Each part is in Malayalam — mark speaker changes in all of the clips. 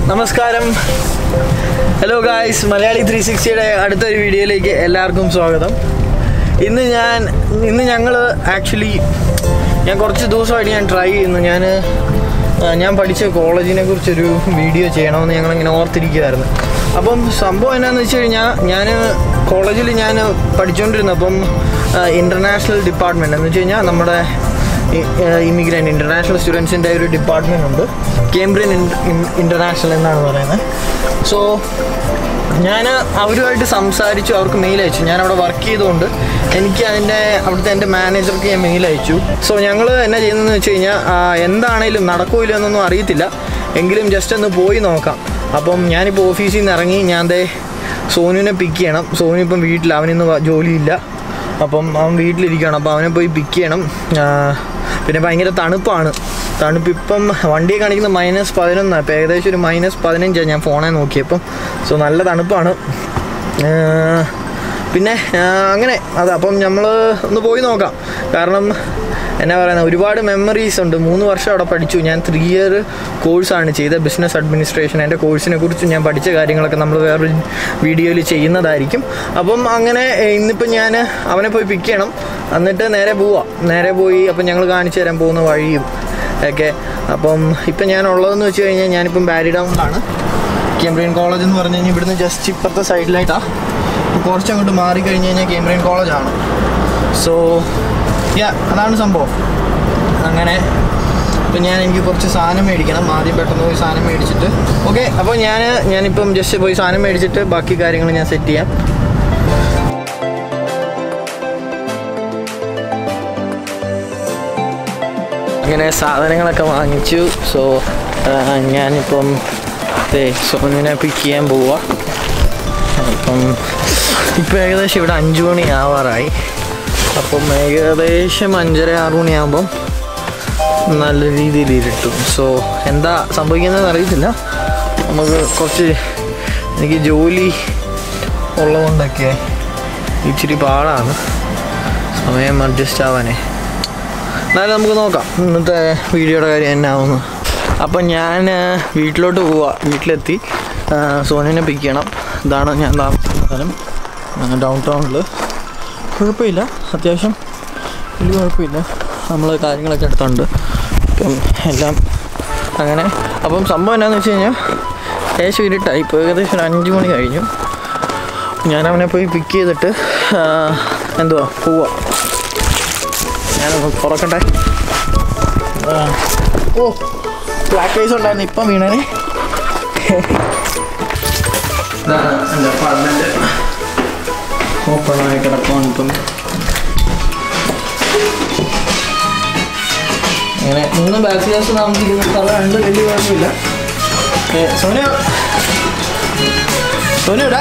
Speaker 1: നമസ്കാരം ഹലോ ഗായ്സ് മലയാളി ത്രീ സിക്സ്റ്റിയുടെ അടുത്തൊരു വീഡിയോയിലേക്ക് എല്ലാവർക്കും സ്വാഗതം ഇന്ന് ഞാൻ ഇന്ന് ഞങ്ങൾ ആക്ച്വലി ഞാൻ കുറച്ച് ദിവസമായിട്ട് ഞാൻ ട്രൈ ചെയ്യുന്നു ഞാൻ ഞാൻ പഠിച്ച കോളേജിനെ കുറിച്ചൊരു വീഡിയോ ചെയ്യണമെന്ന് ഞങ്ങളിങ്ങനെ ഓർത്തിരിക്കുമായിരുന്നു അപ്പം സംഭവം എന്നാന്ന് വെച്ച് കഴിഞ്ഞാൽ ഞാൻ കോളേജിൽ ഞാൻ പഠിച്ചുകൊണ്ടിരുന്നപ്പം ഇൻ്റർനാഷണൽ ഡിപ്പാർട്ട്മെൻറ്റ് എന്ന് വെച്ച് കഴിഞ്ഞാൽ നമ്മുടെ ഇമിഗ്രൻ്റ് ഇൻ്റർനാഷണൽ സ്റ്റുഡൻസിൻ്റെ ഒരു ഡിപ്പാർട്ട്മെൻ്റ് ഉണ്ട് കേംബ്രിയൻ ഇൻ്റർനാഷണൽ എന്നാണ് പറയുന്നത് സോ ഞാൻ അവരുമായിട്ട് സംസാരിച്ചു അവർക്ക് മെയിൽ അയച്ചു ഞാൻ അവിടെ വർക്ക് ചെയ്തുകൊണ്ട് എനിക്ക് അതിൻ്റെ അവിടുത്തെ എൻ്റെ മാനേജർക്ക് ഞാൻ മെയിൽ അയച്ചു സോ ഞങ്ങൾ എന്നാ ചെയ്യുന്നതെന്ന് വെച്ച് കഴിഞ്ഞാൽ ആ, എന്താണേലും നടക്കോ ഇല്ലയോ എന്നൊന്നും അറിയത്തില്ല എങ്കിലും ജസ്റ്റ് ഒന്ന് പോയി നോക്കാം അപ്പം ഞാനിപ്പോൾ ഓഫീസിൽ നിന്ന് ഇറങ്ങി ഞാൻ ദേ സോനുവിനെ പിക്ക് ചെയ്യണം സോനു ഇപ്പം വീട്ടിൽ അവനിന്ന് വ- ജോലിയില്ല അപ്പം അവൻ വീട്ടിലിരിക്കുകയാണ് അപ്പോൾ അവനെ പോയി പിക്ക് ചെയ്യണം ആ, പിന്നെ ഭയങ്കര തണുപ്പാണ് തണുപ്പ് ഇപ്പം വണ്ടിയെ കാണിക്കുന്ന മൈനസ് പതിനൊന്നാണ് ഇപ്പം ഏകദേശം ഒരു മൈനസ് പതിനഞ്ചാണ് ഞാൻ ഫോണെ നോക്കിയപ്പം സോ നല്ല തണുപ്പാണ് ആ, പിന്നെ ആ, അങ്ങനെ അതെ അപ്പം നമ്മൾ ഒന്ന് പോയി നോക്കാം കാരണം എന്നാ പറയുന്നത് ഒരുപാട് മെമ്മറീസ് ഉണ്ട് മൂന്ന് വർഷം അവിടെ പഠിച്ചു ഞാൻ ത്രീ ഇയർ കോഴ്സാണ് ചെയ്തത് ബിസിനസ് അഡ്മിനിസ്ട്രേഷൻ എൻ്റെ കോഴ്സിനെ കുറിച്ച് ഞാൻ പഠിച്ച കാര്യങ്ങളൊക്കെ നമ്മൾ വേറൊരു വീഡിയോയിൽ ചെയ്യുന്നതായിരിക്കും അപ്പം അങ്ങനെ ഏഹ്, ഇന്നിപ്പം ഞാൻ അവനെ പോയി പിക്ക് ചെയ്യണം എന്നിട്ട് നേരെ പോവാം നേരെ പോയി അപ്പം ഞങ്ങൾ കാണിച്ചു തരാൻ പോകുന്ന വഴിയും ഒക്കെ അപ്പം ഇപ്പം ഞാൻ ഉള്ളതെന്ന് വെച്ച് കഴിഞ്ഞാൽ ഞാനിപ്പം ബാരിഡൗണിലാണ് കേംബ്രിയൻ കോളേജ് എന്ന് പറഞ്ഞു കഴിഞ്ഞാൽ ഇവിടുന്ന് ജസ്റ്റ് ഇപ്പുറത്തെ സൈഡിലായിട്ടാണ് കുറച്ച് അങ്ങോട്ട് മാറി കഴിഞ്ഞ് കഴിഞ്ഞാൽ കേംബ്രിയൻ കോളേജാണ് സോ യാ അതാണ് സംഭവം അങ്ങനെ ഇപ്പം ഞാൻ എനിക്ക് കുറച്ച് സാധനം മേടിക്കണം ആദ്യം പെട്ടെന്ന് പോയി സാധനം മേടിച്ചിട്ട് ഓക്കെ അപ്പോൾ ഞാൻ ഞാനിപ്പം ജസ്റ്റ് പോയി സാധനം മേടിച്ചിട്ട് ബാക്കി കാര്യങ്ങൾ ഞാൻ സെറ്റ് ചെയ്യാം അങ്ങനെ സാധനങ്ങളൊക്കെ വാങ്ങിച്ചു സോ ഞാനിപ്പം ദേ സോനുവിനെ പിക്ക് ചെയ്യാൻ പോവുക അപ്പം ഇപ്പം ഏകദേശം ഇവിടെ അഞ്ച് മണി ആവാറായി അപ്പം ഏകദേശം അഞ്ചര ആറ് മണിയാകുമ്പം നല്ല രീതിയിൽ ഇരുട്ടും സോ എന്താ സംഭവിക്കുന്നതെന്ന് അറിയത്തില്ല നമുക്ക് കുറച്ച് എനിക്ക് ജോലി ഉള്ളതുകൊണ്ടൊക്കെ ഇച്ചിരി പാടാണ് സമയം അഡ്ജസ്റ്റ് ആവാനേ എന്നാലും നമുക്ക് നോക്കാം ഇന്നത്തെ വീഡിയോയുടെ കാര്യം എന്നാവുന്നു അപ്പം ഞാൻ വീട്ടിലോട്ട് പോവാ വീട്ടിലെത്തി ആ, സോനുവിനെ പിക്ക് ചെയ്യണം ഇതാണ് ഞാൻ താമസിക്കുന്ന സ്ഥലം ഡൗൺ ടൗണിൽ കുഴപ്പമില്ല അത്യാവശ്യം വലിയ കുഴപ്പമില്ല നമ്മൾ കാര്യങ്ങളൊക്കെ എടുത്തുണ്ട് അപ്പം എല്ലാം അങ്ങനെ അപ്പം സംഭവം എന്നാന്ന് വെച്ച് കഴിഞ്ഞാൽ ഏകദേശം ഇരുട്ടായി ഇപ്പോൾ ഏകദേശം ഒരു അഞ്ച് മണി കഴിഞ്ഞു ഞാൻ അവനെ പോയി പിക്ക് ചെയ്തിട്ട് ആ, എന്തുവാ പോവാ ഞാനൊന്ന് തുറക്കട്ടെ ആ, ഓ ബ്ലാക്ക് ഫേസ് ഉണ്ടായിരുന്നു ഇപ്പം വീണേ ഇതാണ് എൻ്റെ അപ്പാർട്ട്മെൻറ്റ് ഓപ്പണായി കിടക്കുവാണ് ഇപ്പം അങ്ങനെ മൂന്ന് ബാച്ചിലേഴ്സ് താമസിക്കുന്ന സ്ഥലമുണ്ട് വലിയ കുഴപ്പമില്ല ഏ, സോനു സോനു ഇടാ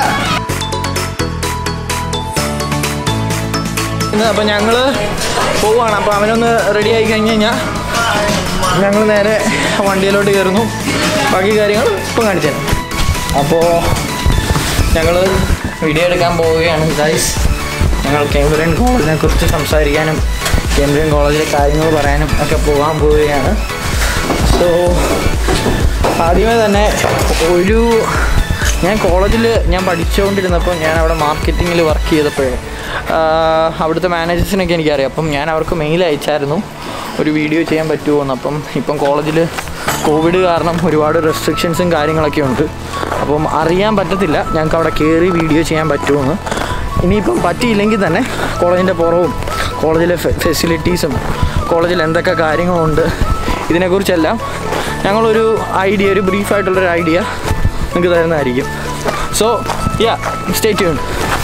Speaker 1: അപ്പം ഞങ്ങൾ പോവുകയാണ് അപ്പോൾ അവനൊന്ന് റെഡി ആയി കഴിഞ്ഞ് കഴിഞ്ഞാൽ ഞങ്ങൾ നേരെ വണ്ടിയിലോട്ട് കയറുന്നു ബാക്കി കാര്യങ്ങൾ ഇപ്പം കാണിച്ചു തരാം അപ്പോൾ ഞങ്ങൾ വീഡിയോ എടുക്കാൻ പോവുകയാണ് ഗൈസ് ഞങ്ങൾ കേംബ്രിയൻ കോളേജിനെ കുറിച്ച് സംസാരിക്കാനും കേംബ്രിയൻ കോളേജിലെ കാര്യങ്ങൾ പറയാനും ഒക്കെ പോകാൻ പോവുകയാണ് സോ ആദ്യമേ തന്നെ ഒരു ഞാൻ കോളേജിൽ ഞാൻ പഠിച്ചുകൊണ്ടിരുന്നപ്പോൾ ഞാൻ അവിടെ മാർക്കറ്റിങ്ങിൽ വർക്ക് ചെയ്തപ്പോഴേ ആഹ് അവിടുത്തെ മാനേജേഴ്സിനൊക്കെ എനിക്കറിയാം അപ്പം ഞാൻ അവർക്ക് മെയിൽ അയച്ചായിരുന്നു ഒരു വീഡിയോ ചെയ്യാൻ പറ്റുമോ എന്ന് അപ്പം ഇപ്പം കോളേജിൽ കോവിഡ് കാരണം ഒരുപാട് റെസ്ട്രിക്ഷൻസും കാര്യങ്ങളൊക്കെ ഉണ്ട് അപ്പം അറിയാൻ പറ്റത്തില്ല ഞങ്ങൾക്ക് അവിടെ കയറി വീഡിയോ ചെയ്യാൻ പറ്റുമെന്ന് ഇനിയിപ്പം പറ്റിയില്ലെങ്കിൽ തന്നെ കോളേജിൻ്റെ പുറവും കോളേജിലെ ഫെസിലിറ്റീസും കോളേജിൽ എന്തൊക്കെ കാര്യങ്ങളുണ്ട് ഇതിനെക്കുറിച്ചെല്ലാം ഞങ്ങളൊരു ഐഡിയ ഒരു ബ്രീഫായിട്ടുള്ളൊരു ഐഡിയ നിങ്ങൾക്ക് തരുന്നതായിരിക്കും സോ യാ സ്റ്റേ ട്യൂൺ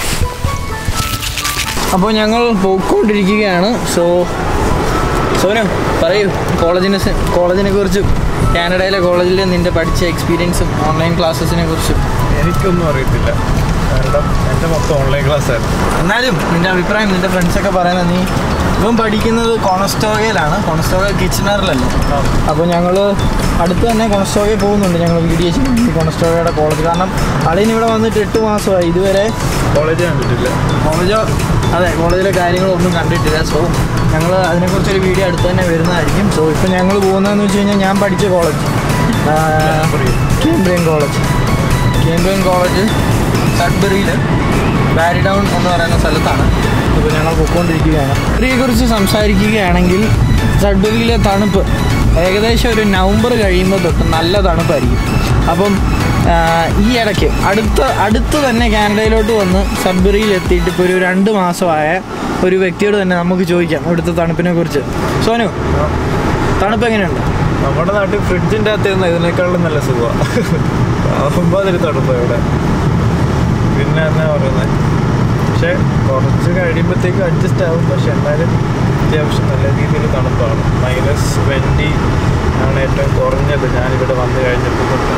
Speaker 1: അപ്പോൾ ഞങ്ങൾ പോയിക്കൊണ്ടിരിക്കുകയാണ് സോ സോനു പറയൂ കോളേജിനെ സ- കോളേജിനെ കുറിച്ചും കാനഡയിലെ കോളേജിൽ നിൻ്റെ പഠിച്ച എക്സ്പീരിയൻസും ഓൺലൈൻ ക്ലാസ്സസിനെ കുറിച്ചും
Speaker 2: എനിക്കൊന്നും അറിയത്തില്ല കാരണം എൻ്റെ മൊത്തം ഓൺലൈൻ ക്ലാസ് ആയിരുന്നു
Speaker 1: എന്നാലും നിൻ്റെ അഭിപ്രായം നിൻ്റെ ഫ്രണ്ട്സൊക്കെ പറയുന്നത് നീ ഇവൻ പഠിക്കുന്നത് കൊണസ്റ്റോകയിലാണ് കൊണസ്റ്റോക കിച്ചണറിലല്ലേ അപ്പോൾ ഞങ്ങൾ അടുത്ത് തന്നെ കൊണസ്റ്റോകയിൽ പോകുന്നുണ്ട് ഞങ്ങൾ വീഡിയോ ചെയ്യുന്നുണ്ട് കൊണസ്റ്റോകയുടെ കോളേജ് കാരണം അളിയന് ഇവിടെ വന്നിട്ട് എട്ട് മാസമായി ഇതുവരെ
Speaker 2: കോളേജ് കണ്ടിട്ടില്ല
Speaker 1: കോളേജോ അതെ കോളേജിലെ കാര്യങ്ങളൊന്നും കണ്ടിട്ടില്ല സോ ഞങ്ങൾ അതിനെക്കുറിച്ചൊരു വീഡിയോ അടുത്ത് തന്നെ വരുന്നതായിരിക്കും സോ ഇപ്പം ഞങ്ങൾ പോകുന്നതെന്ന് വെച്ച് കഴിഞ്ഞാൽ ഞാൻ പഠിച്ച college Cambrian college Cambrian college സഡ്ബറിയിൽ ബാരിഡൗൺ എന്ന് പറയുന്ന സ്ഥലത്താണ് ഇപ്പോൾ ഞങ്ങൾ പൊയ്ക്കൊണ്ടിരിക്കുകയാണ് ഇതിനെക്കുറിച്ച് സംസാരിക്കുകയാണെങ്കിൽ സഡ്ബറിയിലെ തണുപ്പ് ഏകദേശം ഒരു നവംബർ കഴിയുമ്പോൾ തൊട്ട് നല്ല തണുപ്പായിരിക്കും അപ്പം ആ, ഈ ഇടയ്ക്ക് അടുത്ത അടുത്ത് തന്നെ കാനഡയിലോട്ട് വന്ന് സഡ്ബറിയിൽ എത്തിയിട്ട് ഇപ്പോൾ ഒരു രണ്ട് മാസമായ ഒരു വ്യക്തിയോട് തന്നെ നമുക്ക് ചോദിക്കാം ഇവിടുത്തെ തണുപ്പിനെ കുറിച്ച് സോനു തണുപ്പ് എങ്ങനെയുണ്ട്
Speaker 2: നമ്മുടെ നാട്ടിൽ ഫ്രിഡ്ജിൻ്റെ അകത്തിരുന്ന ഇതിനേക്കാളും നല്ല സുഖമാണ് ആകുമ്പോൾ അതൊരു തണുപ്പാണ് ഇവിടെ പിന്നെ എന്നാ പറയുന്നത് പക്ഷെ കുറച്ച് കഴിയുമ്പോഴത്തേക്കും അഡ്ജസ്റ്റ് ആവും പക്ഷെ എന്നാലും അത്യാവശ്യം നല്ല രീതിയിൽ തണുപ്പാണ് മൈനസ് ട്വൻറ്റി ആണ് ഏറ്റവും കുറഞ്ഞത് ഞാനിവിടെ വന്നു കഴിഞ്ഞപ്പോൾ തൊട്ട്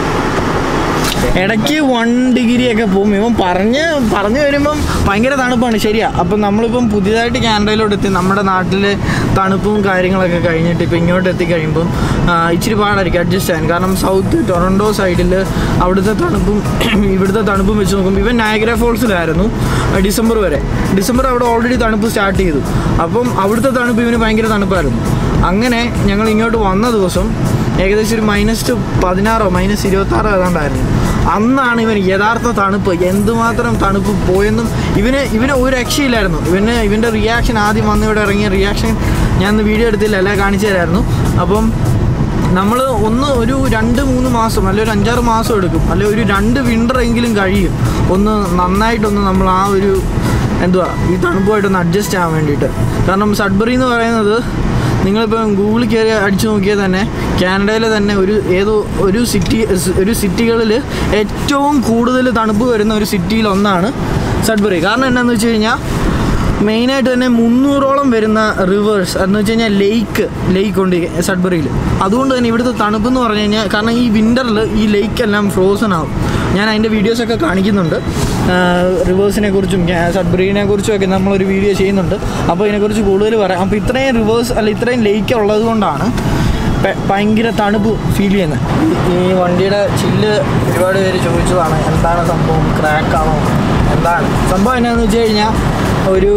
Speaker 1: ഇടയ്ക്ക് വൺ ഡിഗ്രി ഒക്കെ പോകും ഇവൻ പറഞ്ഞ് പറഞ്ഞു വരുമ്പം ഭയങ്കര തണുപ്പാണ് ശരിയാ അപ്പം നമ്മളിപ്പം പുതിയതായിട്ട് കാനഡയിലോട്ട് എത്തി നമ്മുടെ നാട്ടിൽ തണുപ്പും കാര്യങ്ങളൊക്കെ കഴിഞ്ഞിട്ട് ഇപ്പം ഇങ്ങോട്ട് എത്തിക്കഴിയുമ്പം ആ, ഇച്ചിരി പാടായിരിക്കും അഡ്ജസ്റ്റ് ചെയ്യാൻ കാരണം സൗത്ത് ടൊറൻഡോ സൈഡിൽ അവിടുത്തെ തണുപ്പും ഇവിടുത്തെ തണുപ്പും വെച്ച് നോക്കുമ്പോൾ ഇവൻ നയഗ്ര ഫോൾസിലായിരുന്നു ഡിസംബർ വരെ ഡിസംബർ അവിടെ ഓൾറെഡി തണുപ്പ് സ്റ്റാർട്ട് ചെയ്തു അപ്പം അവിടുത്തെ തണുപ്പ് ഇവന് ഭയങ്കര തണുപ്പായിരുന്നു അങ്ങനെ ഞങ്ങൾ ഇങ്ങോട്ട് വന്ന ദിവസം ഏകദേശം ഒരു മൈനസ് പതിനാറോ മൈനസ് ഇരുപത്താറോ ഏതാണ്ടായിരുന്നു അന്നാണ് ഇവൻ യഥാർത്ഥ തണുപ്പ് എന്തുമാത്രം തണുപ്പ് പോയെന്നും ഇവന് ഇവന് ഒരു രക്ഷയില്ലായിരുന്നു ഇവന് ഇവൻ്റെ റിയാക്ഷൻ ആദ്യം വന്ന് ഇവിടെ ഇറങ്ങിയ റിയാക്ഷൻ ഞാൻ ഇന്ന് വീഡിയോ എടുത്തില്ല അല്ല കാണിച്ചു തരായിരുന്നു അപ്പം നമ്മൾ ഒന്ന് ഒരു രണ്ട് മൂന്ന് മാസം അല്ലെ ഒരു അഞ്ചാറ് മാസം എടുക്കും അല്ലെ ഒരു രണ്ട് വിൻ്റർ എങ്കിലും കഴിയും ഒന്ന് നന്നായിട്ടൊന്ന് നമ്മൾ ആ ഒരു എന്തുവാ ഈ തണുപ്പുമായിട്ടൊന്ന് അഡ്ജസ്റ്റ് ആവാൻ വേണ്ടിയിട്ട് കാരണം സഡ്ബറി എന്ന് പറയുന്നത് നിങ്ങളിപ്പം ഗൂഗിളിൽ കയറി അടിച്ചു നോക്കിയാൽ തന്നെ കാനഡയിലെ തന്നെ ഒരു ഏതോ ഒരു സിറ്റി ഒരു സിറ്റികളിൽ ഏറ്റവും കൂടുതൽ തണുപ്പ് വരുന്ന ഒരു സിറ്റിയിൽ ഒന്നാണ് സഡ്ബറി കാരണം എന്താണെന്ന് വെച്ച് കഴിഞ്ഞാൽ മെയിനായിട്ട് തന്നെ മുന്നൂറോളം വരുന്ന റിവേഴ്സ് എന്ന് വെച്ച് കഴിഞ്ഞാൽ ലേക്ക് ലേക്ക് ഉണ്ട് സഡ്ബറിയിൽ അതുകൊണ്ട് തന്നെ ഇവിടുത്തെ തണുപ്പ് എന്ന് പറഞ്ഞു കഴിഞ്ഞാൽ കാരണം ഈ വിൻ്ററിൽ ഈ ലേക്ക് എല്ലാം ഫ്രോസൺ ആവും ഞാൻ അതിൻ്റെ വീഡിയോസൊക്കെ കാണിക്കുന്നുണ്ട് റിവേഴ്സിനെ കുറിച്ചും സഡ്ബറീനെ കുറിച്ചും ഒക്കെ നമ്മളൊരു വീഡിയോ ചെയ്യുന്നുണ്ട് അപ്പോൾ ഇതിനെക്കുറിച്ച് കൂടുതൽ പറയാം അപ്പോൾ ഇത്രയും റിവേഴ്സ് അല്ല ഇത്രയും ലേക്ക് ഉള്ളത് കൊണ്ടാണ് പെ- ഭയങ്കര തണുപ്പ് ഫീൽ ചെയ്യുന്നത് ഈ വണ്ടിയുടെ ചില്ല് ഒരുപാട് പേര് ചോദിച്ചതാണ് എന്താണ് സംഭവം ക്രാക്കാണോ എന്താണ് സംഭവം എന്നാന്ന് വെച്ച് കഴിഞ്ഞാൽ ഒരു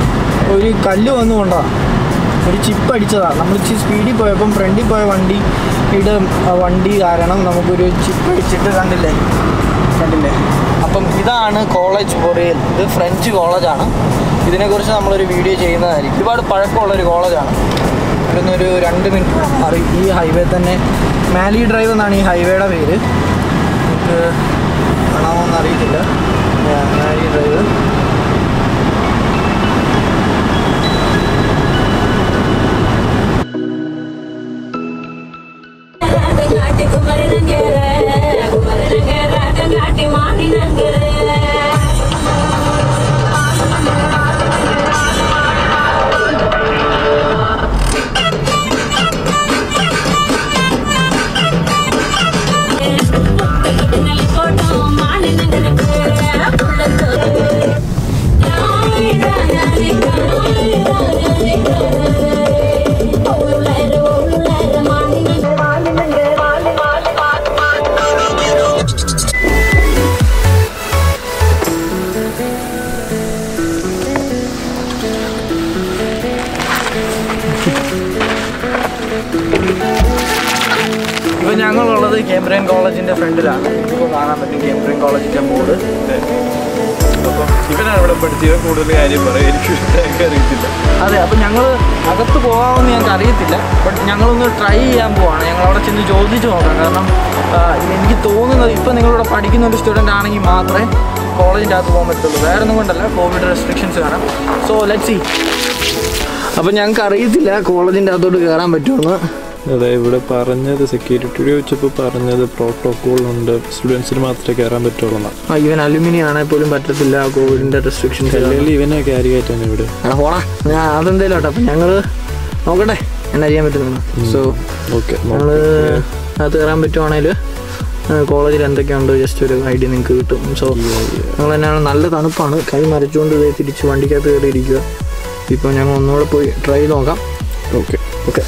Speaker 1: ഒരു കല്ല് വന്നു കൊണ്ടതാണ് ഒരു ചിപ്പ് അടിച്ചതാണ് നമ്മൾ ഇച്ചിരി സ്പീഡിൽ പോയപ്പം ഫ്രണ്ടിൽ പോയ വണ്ടി ഇവിടെ വണ്ടി കാരണം നമുക്കൊരു ചിപ്പ് അടിച്ചിട്ട് കണ്ടില്ലേ കണ്ടില്ലേ അപ്പം ഇതാണ് കോളേജ് ബൊറിയൽ ഇത് ഫ്രഞ്ച് കോളേജാണ് ഇതിനെക്കുറിച്ച് നമ്മളൊരു വീഡിയോ ചെയ്യുന്നതായിരിക്കും ഒരുപാട് പഴക്കമുള്ള ഒരു കോളേജാണ് ഇവിടുന്ന് ഒരു രണ്ട് മിനിറ്റ് മാറി ഈ ഹൈവേ തന്നെ മാലി ഡ്രൈവ് എന്നാണ് ഈ ഹൈവേയുടെ പേര് നമുക്ക് കാണാമോന്ന് അറിയത്തില്ല മാലി ഡ്രൈവ്
Speaker 3: കാട്ടി കുമരനങ്കേര കുമരനങ്കേര കാട്ടി മാണിനങ്കേര
Speaker 1: ഇപ്പം ഞങ്ങളുള്ളത് കേംബ്രിയൻ കോളേജിൻ്റെ ഫ്രണ്ടിലാണ് ഇപ്പോൾ കാണാൻ പറ്റും കേംബ്രിയൻ കോളേജിൻ്റെ ബോർഡ്
Speaker 2: അപ്പം ഇവനാണ് ഇവിടെ പഠിച്ചത് കൂടുതൽ കാര്യം പറയും എനിക്ക് ഇഷ്ടമൊക്കെ അറിയത്തില്ല
Speaker 1: അതെ അപ്പം ഞങ്ങൾ അകത്ത് പോകാമെന്ന് ഞങ്ങൾക്ക് അറിയത്തില്ല ബട്ട് ഞങ്ങളൊന്ന് ട്രൈ ചെയ്യാൻ പോവാണ് ഞങ്ങൾ അവിടെ ചെന്ന് ചോദിച്ചു നോക്കാം കാരണം ആ, എനിക്ക് തോന്നുന്നത് ഇപ്പം നിങ്ങളിവിടെ പഠിക്കുന്ന ഒരു സ്റ്റുഡൻ്റ് ആണെങ്കിൽ മാത്രമേ കോളേജിൻ്റെ അകത്ത് പോകാൻ പറ്റുള്ളൂ വേറെ ഒന്നും കൊണ്ടല്ല കോവിഡ് റെസ്ട്രിക്ഷൻസ് കാണാം സോ ലെറ്റ് സി അപ്പം ഞങ്ങൾക്ക് അറിയത്തില്ല കോളേജിൻ്റെ അകത്തോട്ട് കയറാൻ പറ്റുമെന്ന്
Speaker 2: അതെ ഇവിടെ പറഞ്ഞത് സെക്യൂരിറ്റിയോട് ചോദിച്ചപ്പോൾ പറഞ്ഞത് പ്രോട്ടോകോൾ ഉണ്ട് സ്റ്റുഡൻസിന് മാത്രമേ കയറാൻ പറ്റുള്ളൂ എന്നാ.
Speaker 1: ആ, ഈവൻ അലുമിനിയം ആണെങ്കിൽ പോലും പറ്റത്തില്ല കോവിഡിൻ്റെ റെസ്ട്രിക്ഷൻസ്
Speaker 2: അല്ലെങ്കിൽ ഇവനെ ക്യാരി കയറ്റാൻ ഇവിടെ
Speaker 1: എടാ പോടാ ഞാൻ അതെന്തേലും കേട്ടോ അപ്പം ഞങ്ങൾ നോക്കട്ടെ എന്നാ ചെയ്യാൻ പറ്റുന്നു സോ
Speaker 2: ഓക്കെ
Speaker 1: നമ്മൾ അത് കയറാൻ പറ്റുവാണെങ്കിൽ കോളേജിൽ എന്തൊക്കെയുണ്ട് ജസ്റ്റ് ഒരു ഐഡിയ നിങ്ങൾക്ക് കിട്ടും സോ ഞങ്ങൾ തന്നെയാണ് നല്ല തണുപ്പാണ് കൈ മരച്ചുകൊണ്ട് ഇതേ തിരിച്ച് വണ്ടിക്കകത്ത് കയറി ഇരിക്കുക ഇപ്പോൾ ഞങ്ങൾ ഒന്നുകൂടെ പോയി ട്രൈ നോക്കാം
Speaker 2: ഓക്കെ
Speaker 1: ഓക്കെ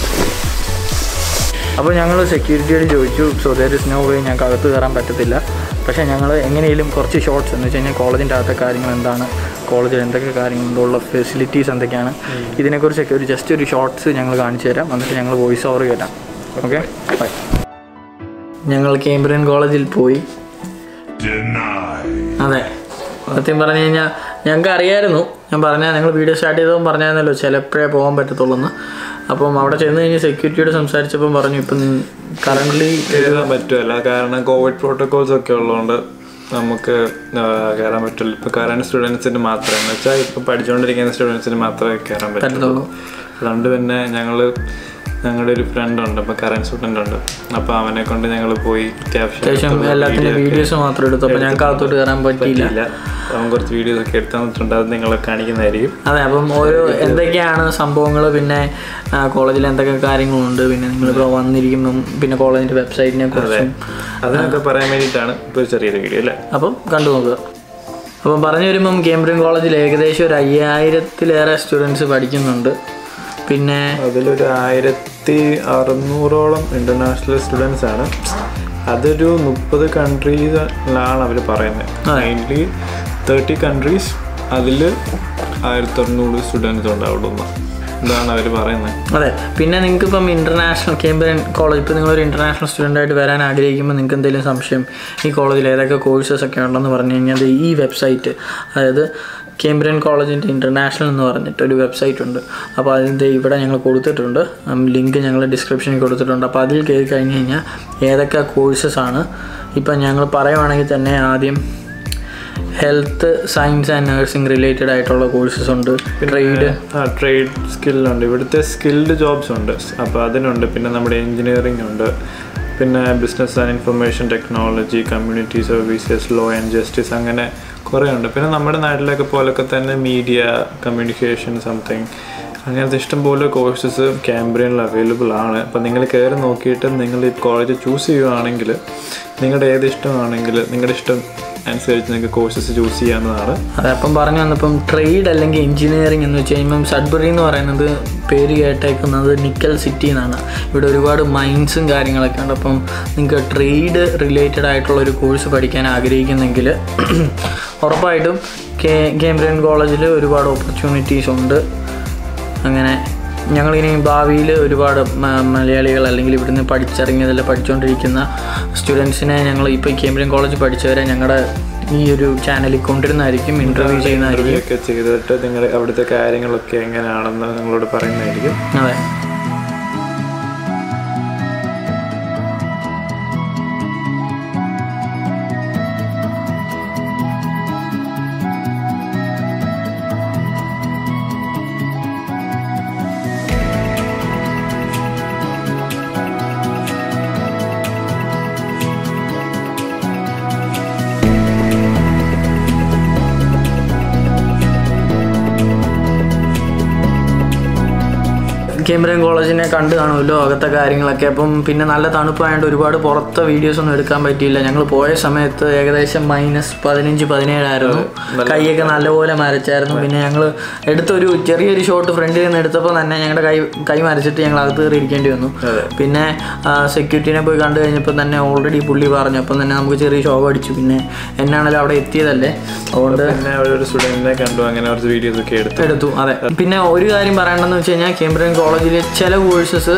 Speaker 1: അപ്പോൾ ഞങ്ങൾ സെക്യൂരിറ്റിയോട് ചോദിച്ചു so there is no way ഞങ്ങൾക്ക് അകത്ത് കയറാൻ പറ്റത്തില്ല പക്ഷേ ഞങ്ങൾ എങ്ങനെയും കുറച്ച് ഷോർട്സ് എന്ന് വെച്ച് കഴിഞ്ഞാൽ കോളേജിൻ്റെ അകത്തെ കാര്യങ്ങൾ എന്താണ് കോളേജിൽ എന്തൊക്കെ കാര്യങ്ങളുള്ള ഫെസിലിറ്റീസ് എന്തൊക്കെയാണ് ഇതിനെക്കുറിച്ചൊക്കെ ഒരു ജസ്റ്റ് ഒരു ഷോർട്സ് ഞങ്ങൾ കാണിച്ചു തരാം എന്നിട്ട് ഞങ്ങൾ വോയിസ് ഓവർ കേട്ടാം ഓക്കെ ബൈ ഞങ്ങൾ കേംബ്രിയൻ കോളേജിൽ പോയി അതെ സത്യം പറഞ്ഞു കഴിഞ്ഞാൽ ഞങ്ങൾക്ക് അറിയായിരുന്നു ഞാൻ പറഞ്ഞ ഞങ്ങൾ വീഡിയോ സ്റ്റാർട്ട് ചെയ്തപ്പോൾ പറഞ്ഞായിരുന്നല്ലോ ചിലപ്പോഴേ പോകാൻ പറ്റത്തുള്ളൂ എന്ന് അപ്പം അവിടെ ചെന്ന് കഴിഞ്ഞ് സെക്യൂരിറ്റിയോട് സംസാരിച്ചപ്പം പറഞ്ഞു ഇപ്പം കറൻ്റ്ലി
Speaker 2: എഴുതാൻ പറ്റുമല്ല കാരണം കോവിഡ് പ്രോട്ടോകോൾസ് ഒക്കെ ഉള്ളതുകൊണ്ട് നമുക്ക് ആ, കയറാൻ പറ്റില്ല ഇപ്പൊ കറണ്ട് സ്റ്റുഡൻസിന് മാത്രമേ എന്ന് വെച്ചാൽ ഇപ്പൊ പഠിച്ചുകൊണ്ടിരിക്കുന്ന സ്റ്റുഡൻസിന് മാത്രമേ കയറാൻ പറ്റുള്ളൂ അതുകൊണ്ട് പിന്നെ ഞങ്ങള് ഞങ്ങളുടെ ഒരു ഫ്രണ്ട് ഉണ്ട് ഇപ്പൊ കറണ്ട് സ്റ്റുഡന്റ് ഉണ്ട് അപ്പൊ അവനെ കൊണ്ട് ഞങ്ങൾ പോയി
Speaker 1: അത്യാവശ്യം
Speaker 2: അത്യാവശ്യം
Speaker 1: എല്ലാത്തിൻ്റെ വീഡിയോസ് മാത്രം എടുത്തു അപ്പം ഞങ്ങൾക്ക് അകത്തോട്ട് കയറാൻ പറ്റിയില്ല
Speaker 2: പറ്റിയില്ല അവൻ കുറച്ച് വീഡിയോസ് ഒക്കെ എടുത്തു തന്നിട്ടുണ്ട് അത് നിങ്ങളെ കാണിക്കുന്നതായിരിക്കും
Speaker 1: അതെ അപ്പം ഓരോ എന്തൊക്കെയാണ് സംഭവങ്ങൾ പിന്നെ കോളേജിൽ എന്തൊക്കെ കാര്യങ്ങളുണ്ട് പിന്നെ നിങ്ങളിപ്പോൾ വന്നിരിക്കുമ്പം പിന്നെ കോളേജിൻ്റെ വെബ്സൈറ്റിനെ കുറിച്ചും
Speaker 2: അതിനൊക്കെ പറയാൻ വേണ്ടിയിട്ടാണ് ഇപ്പൊ ചെറിയൊരു വീഡിയോ അല്ലേ
Speaker 1: അപ്പം കണ്ടു നോക്കുക അപ്പം പറഞ്ഞു വരുമ്പം കേംബ്രിയൻ കോളേജിൽ ഏകദേശം ഒരു അയ്യായിരത്തിലേറെ സ്റ്റുഡൻസ് പഠിക്കുന്നുണ്ട് പിന്നെ
Speaker 2: അതിലൊരു ആയിരത്തി അറുന്നൂറോളം ഇന്റർനാഷണൽ സ്റ്റുഡൻസ് ആണ് അതൊരു മുപ്പത് കൺട്രീസിലാണ് അവർ പറയുന്നത് മെയിൻലി തേർട്ടി കൺട്രീസ് അതിൽ ആയിരത്തി അറുന്നൂറ് സ്റ്റുഡൻസ് ഉണ്ടാവുള്ളൂ എന്ന്. ഇതാണ് അവർ പറയുന്നത്
Speaker 1: അതെ പിന്നെ നിങ്ങൾക്ക് ഇപ്പം ഇൻ്റർനാഷണൽ കേംബ്രിയൻ കോളേജ് ഇപ്പോൾ നിങ്ങളൊരു ഇൻ്റർനാഷണൽ സ്റ്റുഡൻ്റ് ആയിട്ട് വരാൻ ആഗ്രഹിക്കുമ്പോൾ നിങ്ങൾക്ക് എന്തെങ്കിലും സംശയം ഈ കോളേജിൽ ഏതൊക്കെ കോഴ്സസ് ഒക്കെ ഉണ്ടെന്ന് പറഞ്ഞു കഴിഞ്ഞാൽ ദേ ഈ വെബ്സൈറ്റ് അതായത് കേംബ്രിയൻ കോളേജിൻ്റെ ഇൻ്റർനാഷണൽ എന്ന് പറഞ്ഞിട്ട് ഒരു വെബ്സൈറ്റ് ഉണ്ട് അപ്പോൾ അതിൻ്റെ ഇവിടെ ഞങ്ങൾ കൊടുത്തിട്ടുണ്ട് ലിങ്ക് ഞങ്ങൾ ഡിസ്ക്രിപ്ഷനിൽ കൊടുത്തിട്ടുണ്ട് അപ്പോൾ അതിൽ കയറി കഴിഞ്ഞ് കഴിഞ്ഞാൽ ഏതൊക്കെ കോഴ്സസ് ആണ് ഇപ്പം ഞങ്ങൾ പറയുവാണെങ്കിൽ തന്നെ ആദ്യം health science and nursing related ആയിട്ടുള്ള കോഴ്സസ് ഉണ്ട് ട്രേഡ്
Speaker 2: ആ ട്രേഡ് സ്കില്ലുണ്ട് ഇവിടുത്തെ സ്കിൽഡ് ജോബ്സ് ഉണ്ട് അപ്പോൾ അതിനുണ്ട് പിന്നെ നമ്മുടെ എൻജിനീയറിംഗ് ഉണ്ട് പിന്നെ business and information technology community services law and justice അങ്ങനെ കുറേ ഉണ്ട് പിന്നെ നമ്മുടെ നാട്ടിലൊക്കെ പോലൊക്കെ തന്നെ മീഡിയ കമ്മ്യൂണിക്കേഷൻ സംതിങ് അങ്ങനത്തെ ഇഷ്ടംപോലെ കോഴ്സസ് ക്യാമ്പ്രിയനിൽ അവൈലബിൾ ആണ് അപ്പം നിങ്ങൾ കയറി നോക്കിയിട്ട് നിങ്ങൾ ഈ കോളേജ് ചൂസ് ചെയ്യുവാണെങ്കിൽ നിങ്ങളുടെ ഏത് ഇഷ്ടമാണെങ്കിൽ നിങ്ങളുടെ ഇഷ്ടം അനുസരിച്ച് നിങ്ങൾക്ക് കോഴ്സസ് ചൂസ് ചെയ്യാവുന്നതാണ്
Speaker 1: അതെ അപ്പം പറഞ്ഞു വന്നപ്പം ട്രേഡ് അല്ലെങ്കിൽ എഞ്ചിനീയറിംഗ് എന്ന് വെച്ച് കഴിയുമ്പം സഡ്ബറി എന്ന് പറയുന്നത് പേര് കേട്ടേക്കുന്നത് നിക്കൽ സിറ്റി എന്നാണ് ഇവിടെ ഒരുപാട് മൈൻസും കാര്യങ്ങളൊക്കെ ഉണ്ട് അപ്പം നിങ്ങൾക്ക് ട്രേഡ് റിലേറ്റഡ് ആയിട്ടുള്ള ഒരു കോഴ്സ് പഠിക്കാൻ ആഗ്രഹിക്കുന്നെങ്കിൽ ഉറപ്പായിട്ടും കേ കേംബ്രിയൻ കോളേജിൽ ഒരുപാട് ഓപ്പർച്യൂണിറ്റീസ് ഉണ്ട് അങ്ങനെ ഞങ്ങളിനി ഭാവിയിൽ ഒരുപാട് മ- മലയാളികൾ അല്ലെങ്കിൽ ഇവിടുന്ന് പഠിച്ചിറങ്ങിയതിൽ പഠിച്ചുകൊണ്ടിരിക്കുന്ന സ്റ്റുഡൻസിനെ ഞങ്ങൾ ഇപ്പോൾ കേംബ്രിയൻ കോളേജ് പഠിച്ചവരെ ഞങ്ങളുടെ ഈ ഒരു ചാനലിൽ കൊണ്ടുവരുന്നതായിരിക്കും ഇൻ്റർവ്യൂ ചെയ്യുന്നതായിരിക്കും
Speaker 2: ഒക്കെ ചെയ്തിട്ട് നിങ്ങൾ അവിടുത്തെ കാര്യങ്ങളൊക്കെ എങ്ങനെയാണെന്ന് നിങ്ങളോട് പറയുന്നതായിരിക്കും
Speaker 1: അതെ കേംബ്രിയൻ കോളേജിനെ കണ്ടു കാണുമല്ലോ അകത്തെ കാര്യങ്ങളൊക്കെ അപ്പം പിന്നെ നല്ല തണുപ്പായതുകൊണ്ട് ഒരുപാട് പുറത്തെ വീഡിയോസ് ഒന്നും എടുക്കാൻ പറ്റിയില്ല ഞങ്ങൾ പോയ സമയത്ത് ഏകദേശം മൈനസ് പതിനഞ്ച് പതിനേഴായിരുന്നു കൈയൊക്കെ നല്ലപോലെ മരച്ചായിരുന്നു പിന്നെ ഞങ്ങൾ എടുത്തൊരു ചെറിയൊരു ഷോട്ട് ഫ്രണ്ടിൽ നിന്ന് എടുത്തപ്പോൾ തന്നെ ഞങ്ങളുടെ കൈ കൈ മരച്ചിട്ട് ഞങ്ങൾ അകത്ത് കയറി ഇരിക്കേണ്ടി വന്നു പിന്നെ സെക്യൂരിറ്റിനെ പോയി കണ്ടു കഴിഞ്ഞപ്പോൾ തന്നെ ഓൾറെഡി പുള്ളി പറഞ്ഞു അപ്പം തന്നെ നമുക്ക് ചെറിയ ഷോക്ക് അടിച്ചു പിന്നെ എന്നാണല്ലോ അവിടെ എത്തിയതല്ലേ അതുകൊണ്ട്
Speaker 2: പിന്നെ അവിടെ ഒരു സ്റ്റുഡൻറ്റിനെ കണ്ടു അങ്ങനെ കുറച്ച് വീഡിയോസ് ഒക്കെ എടുത്തു
Speaker 1: എടുത്തു അതെ പിന്നെ ഒരു കാര്യം പറയണമെന്ന് വെച്ച് കഴിഞ്ഞാൽ കേംബ്രിയൻ കോളേജിൽ ചില കോഴ്സസ്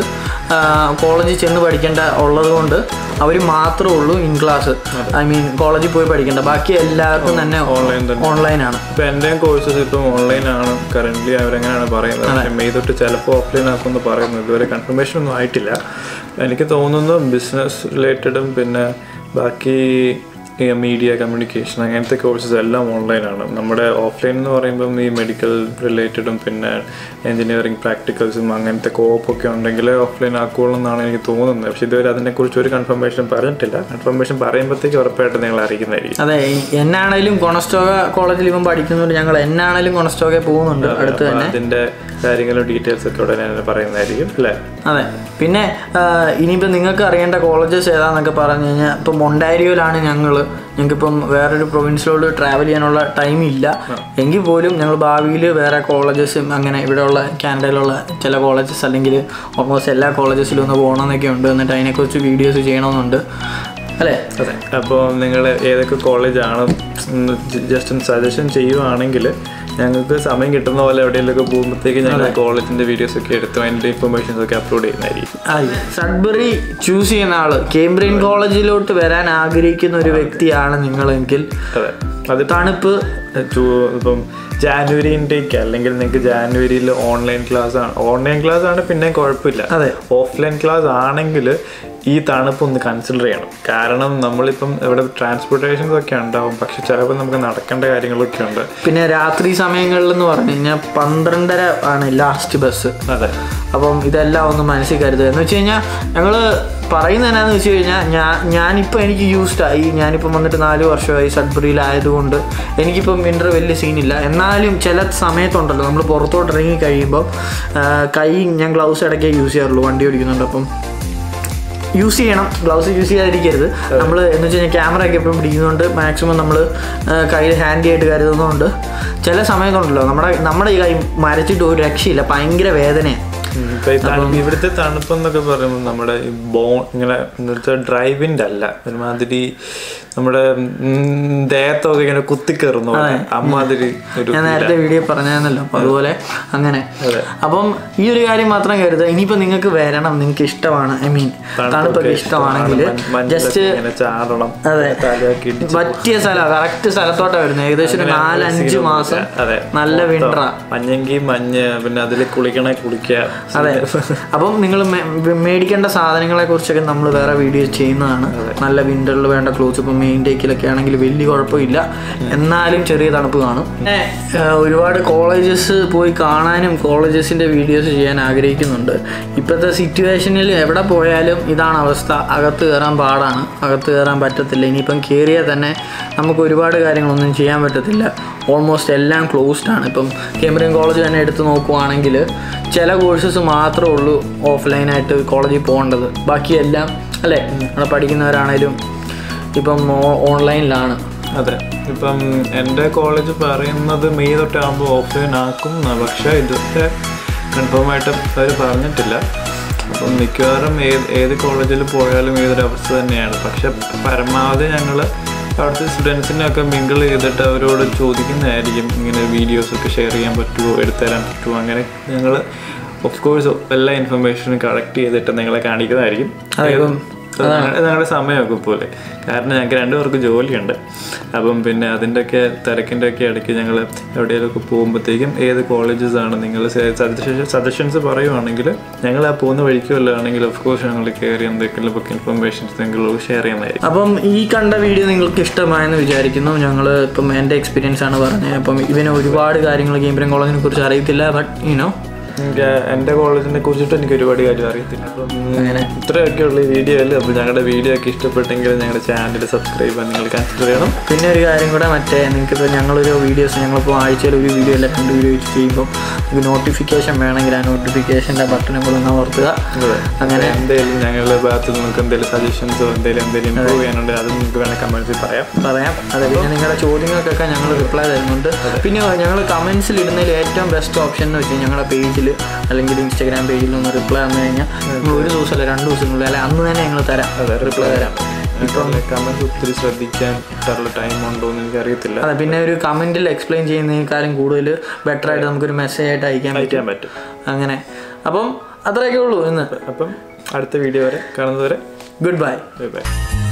Speaker 1: കോളേജിൽ ചെന്ന് പഠിക്കേണ്ട ഉള്ളത് കൊണ്ട് അവർ മാത്രമേ ഉള്ളൂ ഇൻ ക്ലാസ് ഐ മീൻ കോളേജിൽ പോയി പഠിക്കേണ്ട ബാക്കി എല്ലാവർക്കും തന്നെ
Speaker 2: ഓൺലൈൻ തന്നെ
Speaker 1: ഓൺലൈനാണ്
Speaker 2: ഇപ്പൊ എന്റെയും കോഴ്സസ് ഇപ്പം ഓൺലൈൻ ആണ് കറന്റ് അവരെങ്ങനെയാണ് പറയുന്നത് പക്ഷേ മെയ് തൊട്ട് ചിലപ്പോൾ ഓഫ്ലൈൻ ആക്കുമെന്ന് പറയുന്നു ഇതുവരെ കൺഫർമേഷൻ ഒന്നും ആയിട്ടില്ല എനിക്ക് തോന്നുന്നു ബിസിനസ് റിലേറ്റഡും പിന്നെ ബാക്കി മീഡിയ കമ്മ്യൂണിക്കേഷൻ അങ്ങനത്തെ കോഴ്സസ് എല്ലാം ഓൺലൈനാണ് നമ്മുടെ ഓഫ്ലൈൻ എന്ന് പറയുമ്പം ഈ മെഡിക്കൽ റിലേറ്റഡും പിന്നെ എഞ്ചിനീയറിംഗ് പ്രാക്ടിക്കൽസും അങ്ങനത്തെ കോപ്പ് ഒക്കെ ഉണ്ടെങ്കിൽ ഓഫ്ലൈൻ ആക്കുള്ളൂ എന്നാണ് എനിക്ക് തോന്നുന്നത് പക്ഷേ ഇതുവരെ അതിനെക്കുറിച്ച് ഒരു കൺഫർമേഷൻ പറഞ്ഞിട്ടില്ല കൺഫർമേഷൻ പറയുമ്പോഴത്തേക്ക് ഉറപ്പായിട്ട് നിങ്ങൾ അറിയിക്കുന്നതായിരിക്കും
Speaker 1: അതെ എന്നാണേലും കൊണസ്റ്റോക കോളേജിൽ ഇവൻ പഠിക്കുന്നുണ്ട് ഞങ്ങൾ എന്നാണേലും കൊണസ്റ്റോകെ പോകുന്നുണ്ട് അടുത്ത്
Speaker 2: അപ്പൊ
Speaker 1: തന്നെ
Speaker 2: അതിന്റെ കാര്യങ്ങളും ഡീറ്റെയിൽസ് ഒക്കെ ഉടനെ തന്നെ പറയുന്നതായിരിക്കും അല്ലേ
Speaker 1: അതെ പിന്നെ ഇനിയിപ്പോൾ നിങ്ങൾക്ക് അറിയേണ്ട കോളേജസ് ഏതാന്നൊക്കെ പറഞ്ഞു കഴിഞ്ഞാൽ ഇപ്പം മൊണ്ടാരിയോയിലാണ് ഞങ്ങൾ ഞങ്ങൾക്കിപ്പം വേറൊരു പ്രൊവിൻസിലോട്ട് ട്രാവൽ ചെയ്യാനുള്ള ടൈം ഇല്ല എങ്കിൽ പോലും ഞങ്ങൾ ഭാവിയിൽ വേറെ കോളേജസും അങ്ങനെ ഇവിടെയുള്ള കാനഡയിലുള്ള ചില കോളേജസ് അല്ലെങ്കിൽ ഓൾമോസ്റ്റ് എല്ലാ കോളേജസിലും ഒന്ന് പോകണമെന്നൊക്കെ ഉണ്ട് എന്നിട്ട് അതിനെക്കുറിച്ച് വീഡിയോസ് ചെയ്യണമെന്നുണ്ട് അല്ലേ
Speaker 2: അതെ അപ്പോൾ നിങ്ങൾ ഏതൊക്കെ കോളേജാണ് ജസ്റ്റ് ഒന്ന് സജഷൻ ചെയ്യുവാണെങ്കിൽ ഞങ്ങൾക്ക് സമയം കിട്ടുന്ന പോലെ എവിടെയെങ്കിലുമൊക്കെ പോകുമ്പോഴത്തേക്ക് ഞങ്ങൾ കോളേജിന്റെ വീഡിയോസ് ഒക്കെ എടുത്ത് അതിന്റെ ഇൻഫർമേഷൻസ് ഒക്കെ അപ്ലോഡ് ചെയ്യുന്നതായിരിക്കും
Speaker 1: സഡ്ബറി ചൂസ് ചെയ്യുന്ന ആള് കേംബ്രിയൻ കോളേജിലോട്ട് വരാൻ ആഗ്രഹിക്കുന്ന ഒരു വ്യക്തിയാണ് നിങ്ങളെങ്കിൽ
Speaker 2: അതെ അത്
Speaker 1: തണുപ്പ്
Speaker 2: ചൂ- ഇപ്പം ജാനുവരി ഇൻടേക്ക് അല്ലെങ്കിൽ നിങ്ങൾക്ക് ജാനുവരിയിൽ ഓൺലൈൻ ക്ലാസ് ആണ് ഓൺലൈൻ ക്ലാസ് ആണ് പിന്നെ കുഴപ്പമില്ല
Speaker 1: അതെ.
Speaker 2: ഓഫ്ലൈൻ ക്ലാസ് ആണെങ്കിൽ ഈ തണുപ്പ് ഒന്ന് കൺസിഡർ ചെയ്യണം കാരണം നമ്മളിപ്പം ഇവിടെ ട്രാൻസ്പോർട്ടേഷൻസ് ഒക്കെ ഉണ്ടാവും പക്ഷെ ചിലപ്പോൾ നമുക്ക് നടക്കേണ്ട കാര്യങ്ങളൊക്കെ ഉണ്ട്
Speaker 1: പിന്നെ രാത്രി സമയങ്ങളിൽ എന്ന് പറഞ്ഞു കഴിഞ്ഞാൽ പന്ത്രണ്ടര ആണ് ലാസ്റ്റ് ബസ്
Speaker 2: അതെ
Speaker 1: അപ്പം ഇതെല്ലാം ഒന്ന് മനസ്സിൽ കരുതുക എന്ന് വെച്ച് കഴിഞ്ഞാൽ ഞങ്ങൾ പറയുന്നത് എന്നാന്ന് വെച്ച് കഴിഞ്ഞാൽ ഞാൻ ഞാനിപ്പോൾ എനിക്ക് യൂസ്ഡ് ആയി ഞാനിപ്പം വന്നിട്ട് നാല് വർഷമായി സഡ്ബറിയിലായതുകൊണ്ട് എനിക്കിപ്പം വിൻ്റർ വലിയ സീനില്ല എന്നാലും ചില സമയത്തുണ്ടല്ലോ നമ്മൾ പുറത്തോട്ട് ഇറങ്ങി കഴിയുമ്പോൾ ആ, കൈ ഞാൻ ഗ്ലൗസ് ഇടയ്ക്കേ യൂസ് ചെയ്യാറുള്ളൂ വണ്ടി ഓടിക്കുന്നുണ്ട് അപ്പം യൂസ് ചെയ്യണം ഗ്ലൗസ് യൂസ് ചെയ്യാതിരിക്കരുത് നമ്മൾ എന്ന് വെച്ച് കഴിഞ്ഞാൽ ക്യാമറ ഒക്കെ എപ്പോഴും പിടിക്കുന്നതുകൊണ്ട് മാക്സിമം നമ്മൾ കയ്യിൽ ഹാൻഡി ആയിട്ട് കരുതുന്നതുകൊണ്ട് ചില സമയത്തുണ്ടല്ലോ നമ്മുടെ നമ്മുടെ ഈ കൈ മരച്ചിട്ട് ഒരു രക്ഷയില്ല ഭയങ്കര വേദനയാണ്
Speaker 2: ഉം, ഇപ്പൊ ഈ തണുപ്പ് ഇവിടുത്തെ തണുപ്പെന്നൊക്കെ പറയുമ്പോൾ നമ്മുടെ ഈ ബോൺ ഇങ്ങനെ എന്ന് വെച്ചാൽ ഡ്രൈവിൻ്റെ അല്ല ഒരുമാതിരി നമ്മുടെ ഉം, ദേഹത്തൊക്കെ ഇങ്ങനെ കുത്തിക്കയറുന്ന പോലെ അമ്മാതിരി ഒരു
Speaker 1: ഞാൻ നേരത്തെ വീഡിയോ പറഞ്ഞായിരുന്നല്ലോ അപ്പൊ അതുപോലെ അങ്ങനെ അപ്പം ഈ ഒരു കാര്യം മാത്രം കരുതുക ഇനിയിപ്പോ നിങ്ങൾക്ക് വരണം നിങ്ങൾക്ക് ഇഷ്ടമാണ് ഐ മീൻ തണുപ്പൊക്കെ ഇഷ്ടമാണെങ്കിൽ ജസ്റ്റ്
Speaker 2: ഇങ്ങനെ ചാടണം
Speaker 1: അതെ.
Speaker 2: തലയൊക്കെ ഇടിച്ച്
Speaker 1: പറ്റിയ സ്ഥലം കറക്റ്റ് സ്ഥലത്തോട്ടാണ് വരുന്നത് ഏകദേശം ഒരു നാലഞ്ച് മാസം
Speaker 2: അതെ
Speaker 1: നല്ല വിൻ്ററാ
Speaker 2: മഞ്ഞെങ്കിൽ മഞ്ഞ് പിന്നെ അതിൽ കുളിക്കണേ കുളിക്കുക
Speaker 1: അതെ അപ്പം നിങ്ങൾ മേടിക്കേണ്ട സാധനങ്ങളെ കുറിച്ചൊക്കെ നമ്മൾ വേറെ വീഡിയോ ചെയ്യുന്നതാണ് നല്ല വിന്ററിൽ വേണ്ട ക്ലോത്ത്സ് ഇപ്പം മെയിൻ ടേക്കിലൊക്കെ ആണെങ്കിൽ വലിയ കുഴപ്പമില്ല എന്നാലും ചെറിയ തണുപ്പ് കാണും പിന്നെ ആ, ഒരുപാട് കോളേജസ് പോയി കാണാനും കോളേജസിന്റെ വീഡിയോസ് ചെയ്യാൻ ആഗ്രഹിക്കുന്നുണ്ട് ഇപ്പോഴത്തെ സിറ്റുവേഷനിൽ എവിടെ പോയാലും ഇതാണ് അവസ്ഥ അകത്ത് കയറാൻ പാടാണ് അകത്ത് കയറാൻ പറ്റത്തില്ല ഇനിയിപ്പം കയറിയാൽ തന്നെ നമുക്ക് ഒരുപാട് കാര്യങ്ങളൊന്നും ചെയ്യാൻ പറ്റത്തില്ല ഓൾമോസ്റ്റ് എല്ലാം ക്ലോസ്ഡ് ആണ് ഇപ്പം കേംബ്രിയൻ കോളേജ് തന്നെ എടുത്ത് നോക്കുവാണെങ്കിൽ ചില കോഴ്സസ് മാത്രമേ ഉള്ളൂ ഓഫ്ലൈനായിട്ട് കോളേജിൽ പോകേണ്ടത് ബാക്കിയെല്ലാം അല്ലേ നമ്മൾ പഠിക്കുന്നവരാണേലും ഇപ്പം ഓ- ഓൺലൈനിലാണ്
Speaker 2: അതെ ഇപ്പം എൻ്റെ കോളേജ് പറയുന്നത് മെയ് തൊട്ടാകുമ്പോൾ ഓഫ്ലൈൻ ആക്കും എന്നാ. പക്ഷേ ഇതൊക്കെ കൺഫേം ആയിട്ട് അവർ പറഞ്ഞിട്ടില്ല അപ്പം മിക്കവാറും ഏത് ഏത് കോളേജിൽ പോയാലും ഏതൊരു അവസ്ഥ തന്നെയാണ് പക്ഷെ പരമാവധി ഞങ്ങൾ അവിടുത്തെ സ്റ്റുഡൻസിനെയൊക്കെ മിങ്കിൾ ചെയ്തിട്ട് അവരോട് ചോദിക്കുന്നതായിരിക്കും ഇങ്ങനെ വീഡിയോസൊക്കെ ഷെയർ ചെയ്യാൻ പറ്റുമോ എടുത്തുതരാൻ പറ്റുമോ അങ്ങനെ ഞങ്ങൾ ഓഫ് കോഴ്സ് എല്ലാ ഇൻഫർമേഷനും കളക്ട് ചെയ്തിട്ട് നിങ്ങളെ കാണിക്കുന്നതായിരിക്കും
Speaker 1: അതിപ്പം
Speaker 2: ഞങ്ങളുടെ ഞങ്ങളുടെ സമയമൊക്കെ പോലെ കാരണം ഞങ്ങൾക്ക് രണ്ടുപേർക്ക് ജോലിയുണ്ട് അപ്പം പിന്നെ അതിൻ്റെയൊക്കെ തിരക്കിൻ്റെ ഒക്കെ ഇടയ്ക്ക് ഞങ്ങൾ എവിടെയെങ്കിലുമൊക്കെ പോകുമ്പോഴത്തേക്കും ഏത് കോളേജസ് ആണ് നിങ്ങൾ സജഷൻസ് പറയുവാണെങ്കിൽ ഞങ്ങൾ ആ പോകുന്ന വഴിക്ക് വല്ലതാണെങ്കിൽ ഓഫ് കോഴ്സ് ഞങ്ങൾ കയറി എന്തെങ്കിലും ഒക്കെ ഇൻഫർമേഷൻസ് നിങ്ങൾ ഷെയർ ചെയ്യുന്നതായിരിക്കും
Speaker 1: അപ്പം ഈ കണ്ട വീഡിയോ നിങ്ങൾക്ക് ഇഷ്ടമായെന്ന് വിചാരിക്കുന്നു ഞങ്ങൾ ഇപ്പം എൻ്റെ എക്സ്പീരിയൻസ് ആണ് പറഞ്ഞത് അപ്പം ഇവന് ഒരുപാട് കാര്യങ്ങൾ കേംബ്രിയൻ കോളേജിനെ കുറിച്ച് അറിയത്തില്ല ബട്ട് യുനോ
Speaker 2: എനിക്ക് എൻ്റെ കോളേജിനെ കുറിച്ചിട്ട് എനിക്ക് ഒരുപാട് കാര്യം അറിയത്തില്ല അപ്പം ഇത്രയൊക്കെയുള്ള ഈ വീഡിയോ അല്ലേ അപ്പോൾ ഞങ്ങളുടെ വീഡിയോ ഒക്കെ ഇഷ്ടപ്പെട്ടെങ്കിൽ ഞങ്ങളുടെ ചാനൽ സബ്സ്ക്രൈബ് ചെയ്യാൻ നിങ്ങൾ കൺസിഡർ ചെയ്യണം
Speaker 1: പിന്നെ ഒരു കാര്യം കൂടെ മറ്റേ നിങ്ങൾക്കിപ്പോൾ ഞങ്ങളൊരു വീഡിയോസ് ഞങ്ങളിപ്പോൾ ആഴ്ചയിൽ ഒരു വീഡിയോ അല്ല രണ്ട് വീഡിയോ വെച്ച് ചെയ്യുമ്പോൾ നിങ്ങൾക്ക് നോട്ടിഫിക്കേഷൻ വേണമെങ്കിൽ ആ നോട്ടിഫിക്കേഷൻ്റെ ബട്ടണും കൂടെ ഒന്ന് അമർത്തുക
Speaker 2: അതെ
Speaker 1: അങ്ങനെ
Speaker 2: എന്തെങ്കിലും ഞങ്ങളുടെ ഭാഗത്ത് നിങ്ങൾക്ക് എന്തെങ്കിലും സജഷൻസോ എന്തെങ്കിലും എന്തെങ്കിലും ഇമ്പ്രൂവ് ചെയ്യാനുണ്ടെങ്കിൽ അത് നിങ്ങൾക്ക് വേണേൽ കമൻസിൽ പറയാം
Speaker 1: പറയാം അതെ പിന്നെ നിങ്ങളുടെ ചോദ്യങ്ങൾക്കൊക്കെ ഞങ്ങൾ റിപ്ലൈ തരുന്നുണ്ട് പിന്നെ ഞങ്ങൾ കമൻസിൽ ഇടുന്നതിൽ ഏറ്റവും ബെസ്റ്റ് ഓപ്ഷൻ എന്ന് വെച്ചാൽ ഞങ്ങളുടെ പേജിൽ അല്ലെങ്കിൽ ഇൻസ്റ്റാഗ്രാം പേജിൽ ഒന്ന് റിപ്ലൈ തന്നു കഴിഞ്ഞാൽ നമ്മൾ ഒരു ദിവസമല്ല രണ്ട് ദിവസത്തിനുള്ളിൽ അല്ലെ അന്ന് തന്നെ ഞങ്ങൾ തരാം റിപ്ലൈ തരാം
Speaker 2: ഇപ്പം കമൻസ് ഒത്തിരി ശ്രദ്ധിക്കാൻ കിട്ടാറുള്ള ടൈം ഉണ്ടോ എന്ന് എനിക്ക് അറിയത്തില്ല
Speaker 1: അതെ പിന്നെ ഒരു കമൻറ്റിൽ എക്സ്പ്ലെയിൻ ചെയ്യുന്നതിനേക്കാളും കൂടുതൽ ബെറ്റർ ആയിട്ട് നമുക്കൊരു മെസ്സേജ് ആയിട്ട് അയക്കാൻ പറ്റും
Speaker 2: അയക്കാൻ പറ്റും
Speaker 1: അങ്ങനെ അപ്പം അത്രയൊക്കെ ഉള്ളൂ ഇന്ന്
Speaker 2: അപ്പം അടുത്ത വീഡിയോ വരെ കാണുന്നതുവരെ
Speaker 1: ഗുഡ് ബൈ
Speaker 2: ബൈ ബൈ